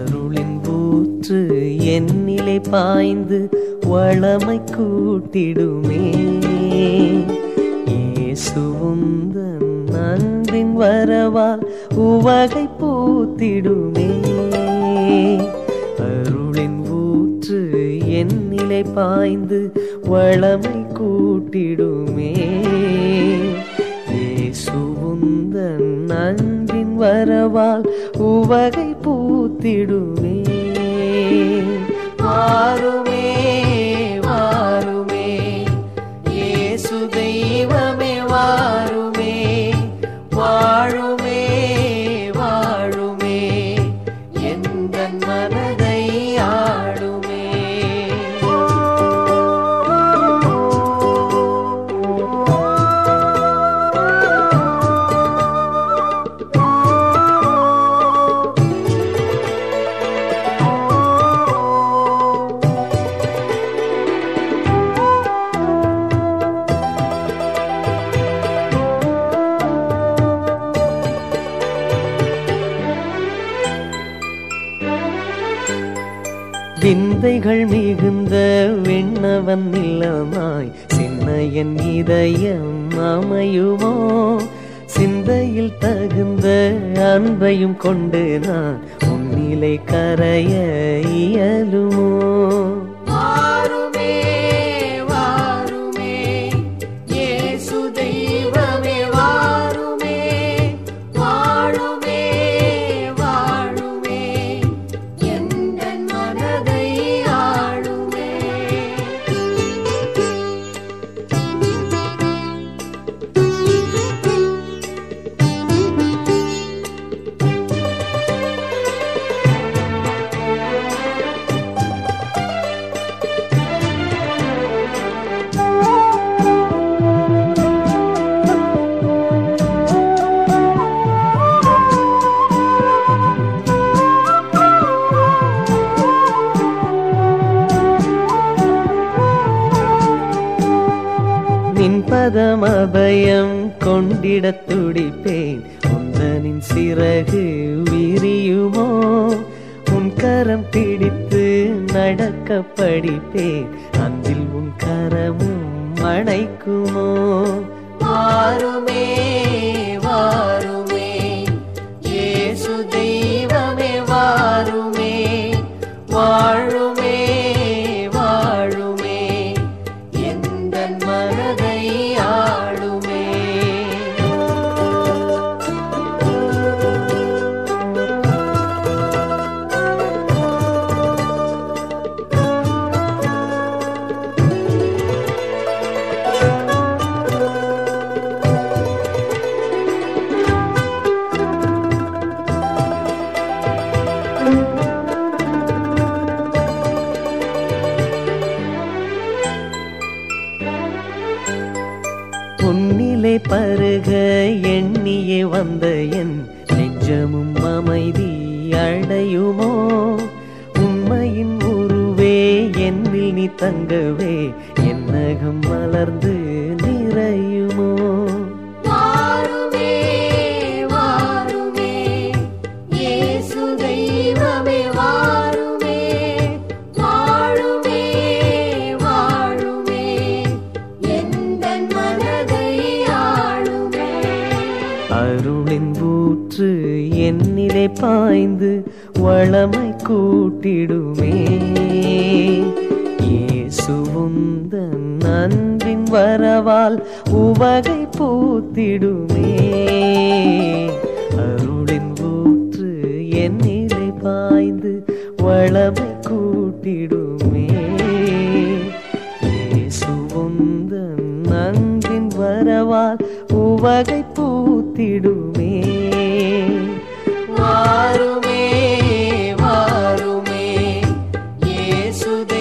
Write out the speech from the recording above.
அருளின் ஊற்று என்னிலே பாய்ந்து வளமை கூட்டிடுமே இயேசுவுந்தன் அன்பின் வரவால் உவகை பூத்திடுமே அருளின் ஊற்று என்னிலை பாய்ந்து வளமை கூட்டிடுமே இயேசுவுந்தன் அன்பின் வரவால் உவகை பூத்திடுமே வாருமே வாருமே இயேசு தெய்வமே வாருமே வாழுமே வாழுமே எந்த மனதை ஆளுமே விந்தைகள் மிகுந்த விண்ணவன் நிலமாய் சின்ன என் இதயம் அமையுமோ சிந்தையில் தகுந்த அன்பையும் கொண்டு நான் உன்னிலை கரைய இயலுமோ வாருமே வாருமே இயேசு தெய்வமே வாருமே வாழுமே வாழுமே எந்த மனதை ஆளுமே நின் பதம் அபயம் கொண்டிடத் துடிப்பேன் உந்தனின் சிறகு விரியுமோ உன் கரம் பிடித்து நடக்க படிப்பேன் அந்தில் உன் கரமும் அணைக்குமோ வாருமே வாருமே இயேசு தெய்வமே வாருமே வாழுமே வாழுமே எந்த மனதை ஆளுமே உன்னிலே பருக எண்ணியே வந்த என் நெஞ்சமும் அமைதி அடையுமோ உண்மையின் உருவே என்னில் நீ தங்கவே என்னகம் மலர்ந்து நிறையுமோ வாருமே வாருமே இயேசு தெய்வமே வாருமே வாழுமே வாழுமே எந்த மனதை ஆளுமே அருளின் ஊற்று என்னிலே பாய்ந்து வளமை கூட்டிடுமே இயேசுவுந்தன் அன்பின் வரவால் உவகை பூத்திடுமே அருளின் ஊற்று என்னிலே பாய்ந்து வளமை கூட்டிடுமே இயேசுவுந்தன் அன்பின் வரவால் உவகை பூத்திடுமே வாருமே வாருமே இயேசு